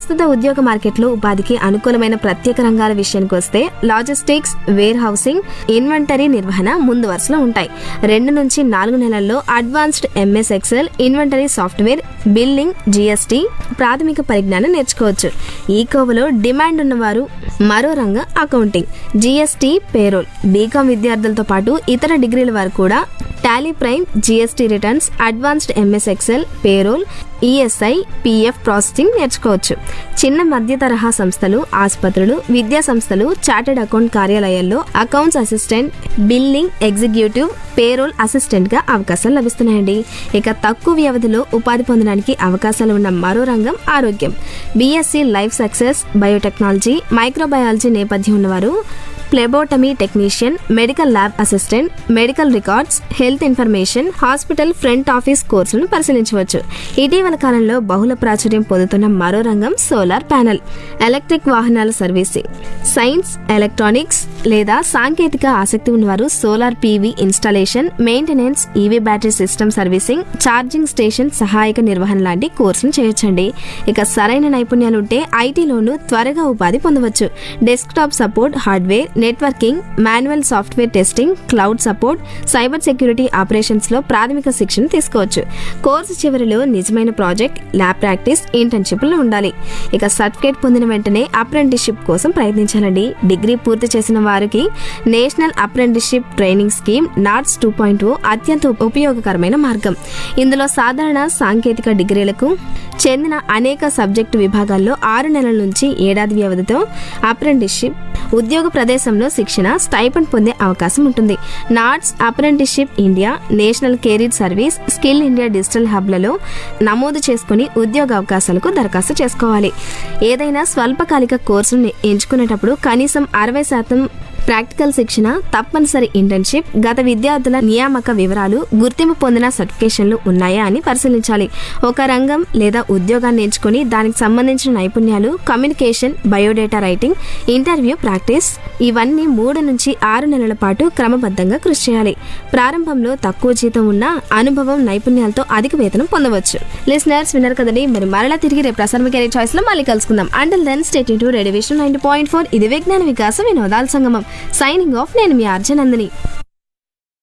ప్రస్తుత ఉద్యోగ మార్కెట్లో ఉపాధికి అనుకూలమైన ప్రత్యేక రంగాల విషయానికి వస్తే లాజిస్టిక్స్ వేర్ హౌసింగ్ ఇన్వెంటరీ నిర్వహణ ముందు వరుసలో ఉంటాయి రెండు నుంచి నాలుగు నెలల్లో advanced MS Excel inventory software billing GST ప్రాథమిక పరిజ్ఞానం నేర్చుకోవచ్చు ఈ కోవలో డిమాండ్ ఉన్నవారు మరో రంగం అకౌంటింగ్ జిఎస్టీ పేరోల్ బీకామ్ విద్యార్థులతో పాటు ఇతర డిగ్రీల వారు కూడా Tally Prime GST returns advanced MS Excel payroll ESI PF processing నేర్చుకోవచ్చు చిన్న మధ్య తరహా సంస్థలు ఆసుపత్రులు విద్యా సంస్థలు చార్టెడ్ అకౌంట్ కార్యాలయాల్లో accounts assistant billing executive payroll assistant గా అవకాశాలు లభిస్తున్నాయండి ఇక తక్కువ వ్యవధిలో ఉపాధి పొందడానికి అవకాశాలు ఉన్న మరో రంగం ఆరోగ్యం BSc life sciences biotechnology microbiology నేపథ్యం ఉన్నవారు phlebotomy technician medical lab assistant medical records health information hospital front office కోర్సులను పరిశీలించవచ్చు ఇటీవల కాలంలో బహుళ ప్రాచుర్యం పొందుతున్న మరో రంగం సోలార్ ప్యానెల్ ఎలక్ట్రిక్ వాహనాల సర్వీసింగ్ సైన్స్ ఎలక్ట్రానిక్స్ లేదా సాంకేతిక ఆసక్తి ఉన్నవారు solar PV installation maintenance EV battery system servicing charging station సహాయక నిర్వహణ లాంటి కోర్సులు చేయొచ్చండి ఇక సరైన నైపుణ్యాలుంటే ఐటీలోనూ త్వరగా ఉపాధి పొందవచ్చు desktop support hardware networking manual software testing cloud support cyber security operations లో ప్రాథమిక శిక్షణ తీసుకోవచ్చు కోర్సు చివరిలో నిజమైన ప్రాజెక్ట్ ల్యాబ్ ప్రాక్టీస్ ఇంటర్న్షిప్లు ఉండాలి ఇక సర్టిఫికేట్ పొందిన వెంటనే అప్రెంటిస్షిప్ కోసం ప్రయత్నించాలండి డిగ్రీ పూర్తి చేసిన వారికి national apprenticeship training scheme NATS two point అత్యంత ఉపయోగకరమైన మార్గం ఇందులో సాధారణ సాంకేతిక డిగ్రీలకు చెందిన అనేక సబ్జెక్టు విభాగాల్లో ఆరు నెలల నుంచి ఏడాది వ్యవధితో అప్రెంటిస్షిప్ ఉద్యోగ ప్రదేశంలో శిక్షణ స్టైపెండ్ పొందే అవకాశం ఉంటుంది NATS apprenticeship India national career service skill India digital హబ్లలో నమోదు చేసుకుని ఉద్యోగ అవకాశాలకు దరఖాస్తు చేసుకోవాలి ఏదైనా స్వల్పకాలిక కోర్సును ఎంచుకునేటప్పుడు కనీసం అరవై శాతం ప్రాక్టికల్ శిక్షణ తప్పనిసరి ఇంటర్న్షిప్ గత విద్యార్థుల నియామక వివరాలు గుర్తింపు పొందిన సర్టిఫికేషన్లు ఉన్నాయా అని పరిశీలించాలి ఒక రంగం లేదా ఉద్యోగాన్ని ఎంచుకొని దానికి సంబంధించిన నైపుణ్యాలు communication biodata writing interview practice ఇవన్నీ మూడు నుంచి ఆరు నెలల పాటు క్రమబద్ధంగా కృషి చేయాలి ప్రారంభంలో తక్కువ జీతం ఉన్న అనుభవం నైపుణ్యాలతో అధిక వేతనం పొందవచ్చు లిసనర్స్ విన్నారు కదండి మరి మరలా తిరిగి రేపు ప్రసారం కెరీర్ చాయిస్ లో మళ్ళీ కలుసుకుందాం until then state to radiation ninety point four ఇది విజ్ఞాన వికాసం వినోదాల సంగమం సైనింగ్ ఆఫ్ నేను మీ అర్జనందిని